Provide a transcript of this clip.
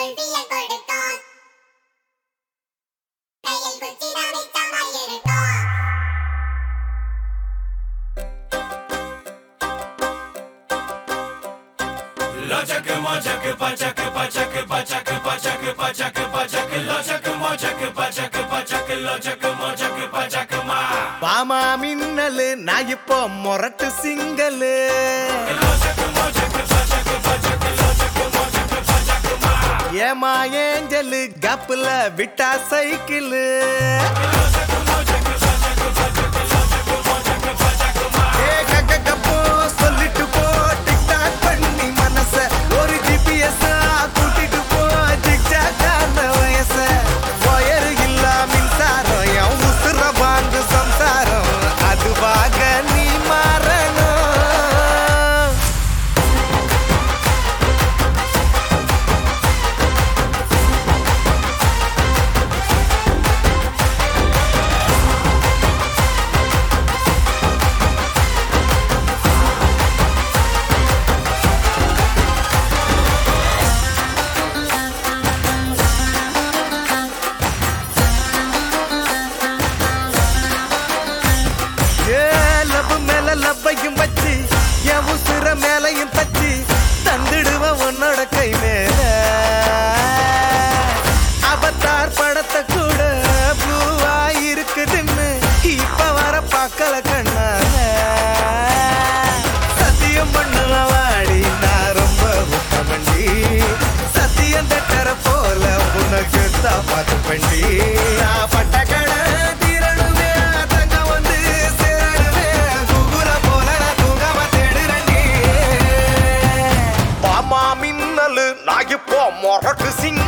கல்வியை கொடுத்தோம் கையில் குச்சிதான் மிச்சமாய் இருக்கும் Locak mocak pacak pacak pacak pacak pacak pacak locak mocak pacak pacak locak mocak pacak ma Bama மின்னலு நான் இப்போ மொரட்டு single locak mocak pacak pacak locak mocak pacak ma ஏமா angel கப்புல விட்டா சைக்கிளு ஏ கக்க கப்போ சொல்லிட்டு போ டிக்டாக் பண்ணி மனச ஒரு ஜிபிஎஸ் கூட்டிட்டு போ ஜிக்ஜாக்கான வயச ஒயரு இல்ல மின்சாரம் என் உசுர வாங்கு சம்சாரம் அதுவாக நீ மாறணும் ஏ லவ் மேல லவ்வையும் வச்சு என் உசுர மேலையும் தச்சு தந்துடுவ உன்னோட கை மேல அவத்தார் படத்தை கூட ப்ளூவா இருக்குதுன்னு இப்ப வர பார்க்கல கண்ணால சத்தியம் பண்ணுவ வாடி நான் ரொம்ப உத்தமண்டி சத்தியம் தட்டற போல உனக்கு தான் பார்த்து பண்ணி நான் பட்ட கடை தீரணுமே தங்க வந்து சேரணுமே குகுல போல நான் தூங்காம தேடுறேன் பாமா மின்னலு நான் இப்போ மொரட்டு சிங்க